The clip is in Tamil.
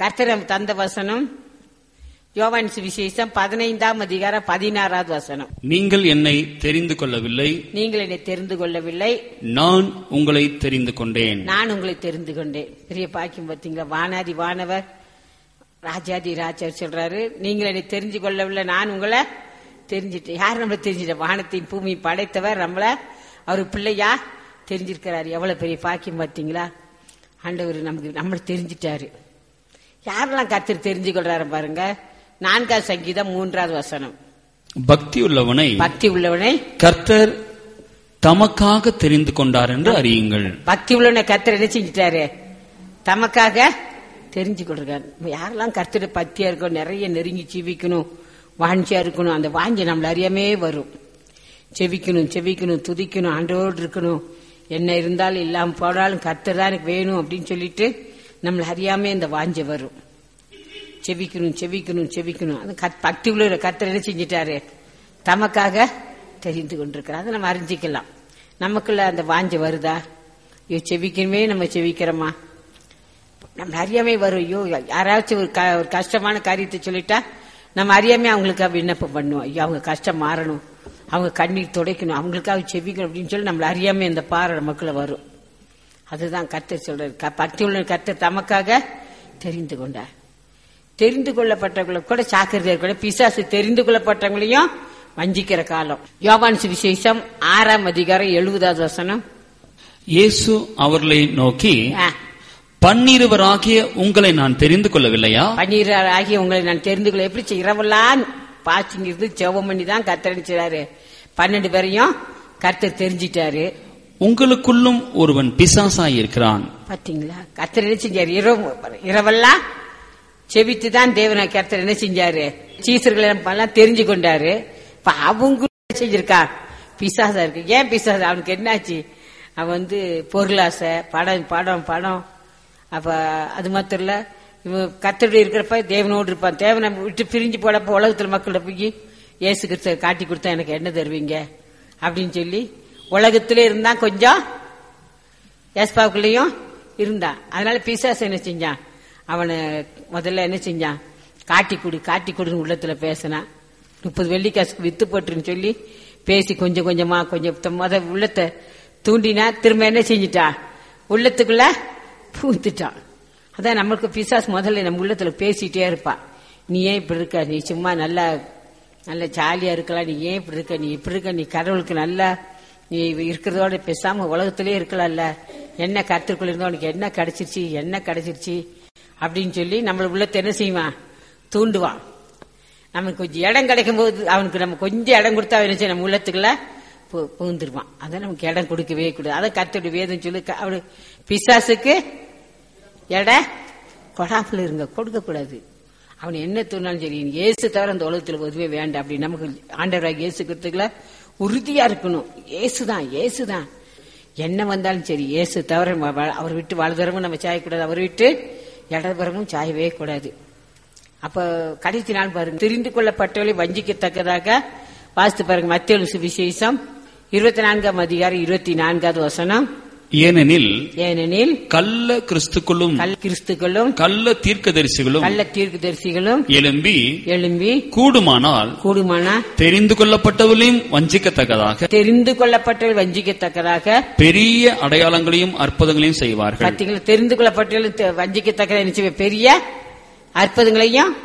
கர்த்தர் நமக்கு தந்த வசனம் யோவான் சுவிசேஷம் பதினைந்தாம் அதிகாரம் பதினாறாவது வசனம் நீங்கள் என்னை தெரிந்து கொள்ளவில்லை நீங்கள் என்னை தெரிந்து கொள்ளவில்லை நான் உங்களை தெரிந்து கொண்டேன் நான் உங்களை தெரிந்து கொண்டேன் பெரிய பாக்கியம் பார்த்தீங்களா வானாதி வானவர் ராஜாதி ராஜர் சொல்றாரு நீங்கள் என்னை தெரிஞ்சு கொள்ளவில்லை நான் உங்களை தெரிஞ்சிட்டேன் யார் நம்மளை தெரிஞ்சிட்ட வானத்தையும் பூமி படைத்தவர் நம்மள அவர் பிள்ளையா தெரிஞ்சிருக்கிறாரு எவ்வளவு பெரிய பாக்கியம் பார்த்தீங்களா ஆண்டவர் நமக்கு நம்மளை தெரிஞ்சிட்டாரு யாரெல்லாம் கர்த்தர் தெரிஞ்சு கொள்றாரு பாருங்க நான்காவது சங்கீதம் மூன்றாவது வசனம் பக்தி உள்ளவனை பக்தி உள்ளவனை கர்த்தர் தமக்காக தெரிந்து கொண்டார் என்று அறியுங்கள் பக்தி உள்ளவனை கர்த்தர் என்ன செஞ்சிட்டாரு தமக்காக தெரிஞ்சு கொடுக்காரு யாரெல்லாம் கர்த்தர் பக்தியா இருக்கணும் நிறைய நெருங்கி ஜீவிக்கணும் வாஞ்சியா இருக்கணும் அந்த வாஞ்சி நம்மள அறியாமே வரும் செவிக்கணும் செவிக்கணும் துதிக்கணும் ஆண்டோடு இருக்கணும் என்ன இருந்தாலும் இல்லாம போனாலும் கர்த்தர் தான் எனக்கு வேணும் அப்படின்னு சொல்லிட்டு நம்மள அறியாமே இந்த வாஞ்சை வரும் செவிக்கணும் செவிக்கணும் செவிக்கணும் அது கத்- பக்தி உள்ள கர்த்தர் என்ன செஞ்சிட்டாரு தமக்காக தெரிந்து கொண்டிருக்கிறார் அதை நம்ம அறிஞ்சிக்கலாம் நமக்குள்ள அந்த வாஞ்சை வருதா ஐயோ செவிக்கணுமே நம்ம செவிக்கிறோமா நம்ம அறியாமை வரும் ஐயோ யாராச்சும் ஒரு க- ஒரு கஷ்டமான காரியத்தை சொல்லிட்டா நம்ம அறியாமே அவங்களுக்காக விண்ணப்பம் பண்ணுவோம் ஐயோ அவங்க கஷ்டம் மாறணும் அவங்க கண்ணீர் துடைக்கணும் அவங்களுக்காக செவிக்கணும் அப்படின்னு சொல்லி நம்மள அறியாமே இந்த பாறை நமக்குள்ள வரும் அதுதான் கர்த்தர் சொல்றாரு க- பக்தி உள்ள கர்த்தர் தமக்காக தெரிந்து கொண்டார் தெரிந்து கொள்ளப்பட்டவங்களை கூட சாக்கிரதையா கூட பிசாசு தெரிந்து கொள்ளப்பட்டவங்களையும் வஞ்சிக்கிற காலம் யோவான் சுவிசேஷம் ஆறாம் அதிகாரம் எழுபதாவது வசனம் இயேசு அவர்களை நோக்கி ஆ, பன்னிருவராகிய உங்களை நான் தெரிந்து கொள்ளவில்லையா பன்னீர் ஆகிய உங்களை நான் தெரிந்து கொள்ள எப்படி செய்ய- இரவெல்லாம் பாய்ச்சிங்க இருந்து ஜெபம் பண்ணி தான் கத்தரிச்சாரு பன்னெண்டு பேரையும் கர்த்தர் தெரிஞ்சிட்டாரு உங்களுக்குள்ளும் ஒருவன் பிசாசாய் இருக்கிறான் பாத்தீங்களா கர்த்தர் என்ன செஞ்சாரு இரவு இரவெல்லாம் செவித்து தான் தேவனை கர்த்தர் என்ன செஞ்சாரு சீசர்களை எல்லாம் தெரிஞ்சு கொண்டாரு இப்ப அவங்க என்ன செஞ்சிருக்கா பிசாசா இருக்கு ஏன் பிசாசா அவனுக்கு என்னாச்சு அவன் வந்து பொருளாசை படம் படம் படம் அப்ப அது மாத்திரம் இல்ல இவன் கத்தோடு இருக்கிறப்ப தேவனோடு இருப்பான் தேவனை விட்டு பிரிஞ்சு போடப்ப உலகத்துல மக்கள்கிட்ட போய் இயேசு கிறிஸ்துவ காட்டி கொடுத்தா எனக்கு என்ன தருவீங்க அப்படின்னு சொல்லி உலகத்திலே இருந்தா கொஞ்சம் ஏஸ்பாவுக்குள்ளேயும் இருந்தான் அதனால பிசாசு என்ன செஞ்சான் அவனை முதல்ல என்ன செஞ்சான் காட்டி கொடு காட்டி கொடுன்னு உள்ளத்துல பேசினான் முப்பது வெள்ளிக்காசுக்கு வித்து போட்டுருன்னு சொல்லி பேசி கொஞ்சம் கொஞ்சமா கொஞ்சம் த- முத உள்ளத்தை தூண்டினா திரும்ப என்ன செஞ்சிட்டான் உள்ளத்துக்குள்ள பூத்துட்டான் அதான் நம்மளுக்கு பிசாசு முதல்ல நம்ம உள்ளத்துல பேசிட்டே இருப்பா நீ ஏன் இப்படி இருக்க நீ சும்மா நல்லா நல்ல ஜாலியா இருக்கலாம் நீ ஏன் இப்படி இருக்க நீ இப்படி இருக்க நீ கடவுளுக்கு நல்லா நீ இருக்கிறதோட பேசாம உலகத்திலே இருக்கலாம்ல என்ன கருத்துக்குள்ள இருந்தா உனக்கு என்ன கிடைச்சிருச்சு என்ன கிடைச்சிருச்சு அப்படின்னு சொல்லி நம்மள உள்ளத்தை என்ன செய்வான் தூண்டுவான் நமக்கு கொஞ்சம் இடம் கிடைக்கும் போது அவனுக்கு நம்ம கொஞ்சம் இடம் கொடுத்தா அவன் என்ன செய்ய நம்ம உள்ளத்துக்குள்ள பு- புகுந்துருவான் அதை நமக்கு இடம் கொடுக்கவே கூடாது அதை கத்தோட வேதம் சொல்லி க- அவனு பிசாசுக்கு எடை கொடாமல் இருங்க கொடுக்க கூடாது அவன் என்ன தோணாலும் சரி இயேசு தவிர அந்த உலகத்துல எதுவுமே வேண்டாம் அப்படி நமக்கு ஆண்டவராக இயேசு கிறிஸ்துக்குள்ள உறுதியா இருக்கணும் இயேசுதான் இயேசுதான் என்ன வந்தாலும் சரி இயேசு தவிர ம- வ- அவர் விட்டு வலதுறமும் நம்ம சாயக்கூடாது அவர் விட்டு இடதுபுறமும் சாயவே கூடாது அப்ப கடைசி நாள் பாருங்க தெரிந்து கொள்ளப்பட்டவர்களை வஞ்சிக்கத்தக்கதாக வாசித்து பாருங்க மத்திய சுவிசேஷம் இருபத்தி நான்காம் அதிகாரம் இருபத்தி நான்காவது வசனம் ஏனெனில் ஏனெனில் கள்ள கிறிஸ்துக்களும் கல் கிறிஸ்துக்களும் கள்ள தீர்க்கதரிசிகளும் கள்ள தீர்க்கதரிசிகளும் எழும்பி எழும்பி கூடுமானால் கூடுமானா தெரிந்து கொள்ளப்பட்டவர்களையும் வஞ்சிக்கத்தக்கதாக தெரிந்து கொள்ளப்பட்டவர்கள் வஞ்சிக்கத்தக்கதாக பெரிய அடையாளங்களையும் அற்புதங்களையும் செய்வார்கள் பார்த்தீங்களா தெரிந்து கொள்ளப்பட்டவர்கள் தெ- வஞ்சிக்கத்தக்கதாக என்ன செய்ய? பெரிய அற்புதங்களையும்